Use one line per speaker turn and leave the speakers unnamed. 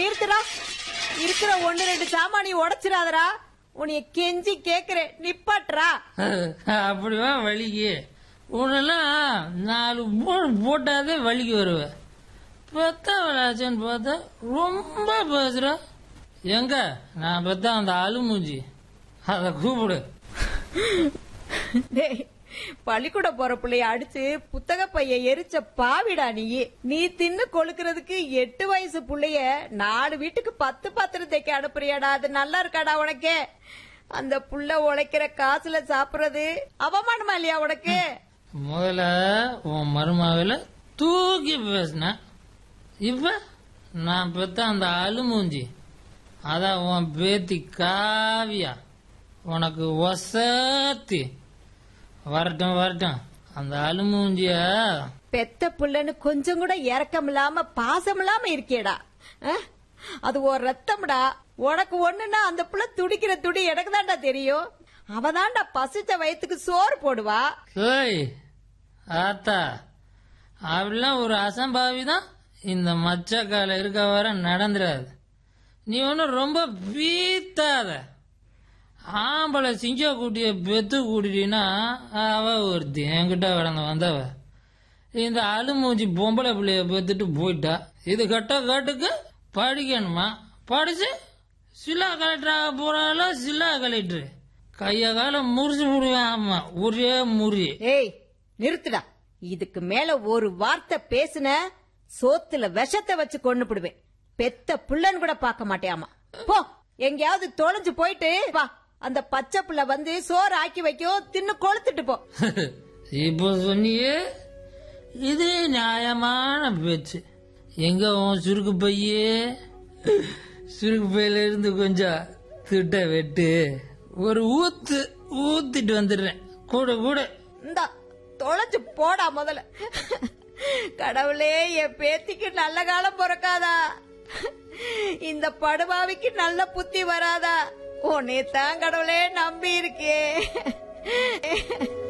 நிறுத்துடா இருக்கிற ஒண்ணு ரெண்டு சாமானி உடைச்சிடாதடா உன்னைய கெஞ்சி கேக்குறேன் நிப்பாட்றா
அப்படிவா வலிக்கு உன்னெல்லாம் நாலு மூணு போட்டாதே வலிக்கு வருவேன் பெத்த விளாச்சன்னு பார்த்தா ரொம்ப பேசுற எங்க நான் பெத்த அந்த அலுமூஞ்சி அதை கூப்பிடு
டேய் பள்ளிக்கூட போற பிள்ளைய அடிச்சு புத்தக பைய எரிச்ச பாவிடா நீ நீ தின்னு கொழுக்கிறதுக்கு எட்டு வயசு புள்ளைய நாலு வீட்டுக்கு பத்து பாத்திரம் தைக்க அனுப்புறியாடா அது நல்லா இருக்காடா உனக்கு அந்த புள்ள உழைக்கிற காசுல சாப்பிடுறது அவமானமா இல்லையா உனக்கு
முதல்ல உன் மருமகள தூக்கி பேசினேன் இப்ப நான் பெத்த அந்த அலுமூஞ்சி அதான் உன் பேத்தி காவியா உனக்கு ஒசத்தி வரட்டும் வரட்டும் அந்த அலுமூஞ்சிய
பெத்த புள்ளன்னு கொஞ்சம் கூட இறக்கம் இல்லாம பாசம் இல்லாம இருக்கியடா அஹ்? அது ஒரு ரத்தம்டா உனக்கு ஒண்ணுன்னா அந்த புள்ள துடிக்கிற துடி எனக்கு தான்டா தெரியும் அவதான்டா பசிச்ச வயித்துக்கு சோறு போடுவா
ஏய் ஆத்தா அப்படிலாம் ஒரு அசம்பாவி தான் இந்த மச்சக்கால இருக்க வர நடந்துடாது நீ ஒன்றும் ரொம்ப பீத்தாத ஆம்பளை சிங்க கூட்டிய பெத்து கூட்டிட்டீன்னா அவ ஒருத்தி என்கிட்ட கடந்து வந்தவ இந்த அலுமூஞ்சி பொம்பளை பிள்ளைய பெத்துட்டு போயிட்டா இது கட்ட காட்டுக்கு படிக்கணுமா படிச்சு சிலா கலெக்டராக போறாளோ சிலா கலெக்டர் கைய காலம் முறிச்சு விடுவேன் ஆமா ஒரே முறி
ஏய் நிறுத்துடா இதுக்கு மேல ஒரு வார்த்தை பேசுன சோத்துல விஷத்தை வச்சு கொண்டு போடுவேன் பெத்த புள்ளன்னு கூட பார்க்க மாட்டேயாமா போ எங்கேயாவது தொலைஞ்சு போயிட்டு வா அந்த பச்சை புள்ள வந்து சோறு ஆக்கி வைக்கும் தின்னு கொளுத்துட்டு போ
இப்போ சொன்னியே இது நியாயமான பேச்சு எங்க உன் சுருக்கு பையே சுருக்கு பையில இருந்து கொஞ்சம் திட்ட வெட்டு ஒரு ஊத்து ஊத்திட்டு வந்துடுறேன் கூட கூட
இந்தா தொலைஞ்சு போடா முதல்ல கடவுளே என் பேத்திக்கு நல்ல காலம் பிறக்காதா இந்த படுபாவிக்கு நல்ல புத்தி வராதா உன்னை தான் கடவுளே நம்பி இருக்கே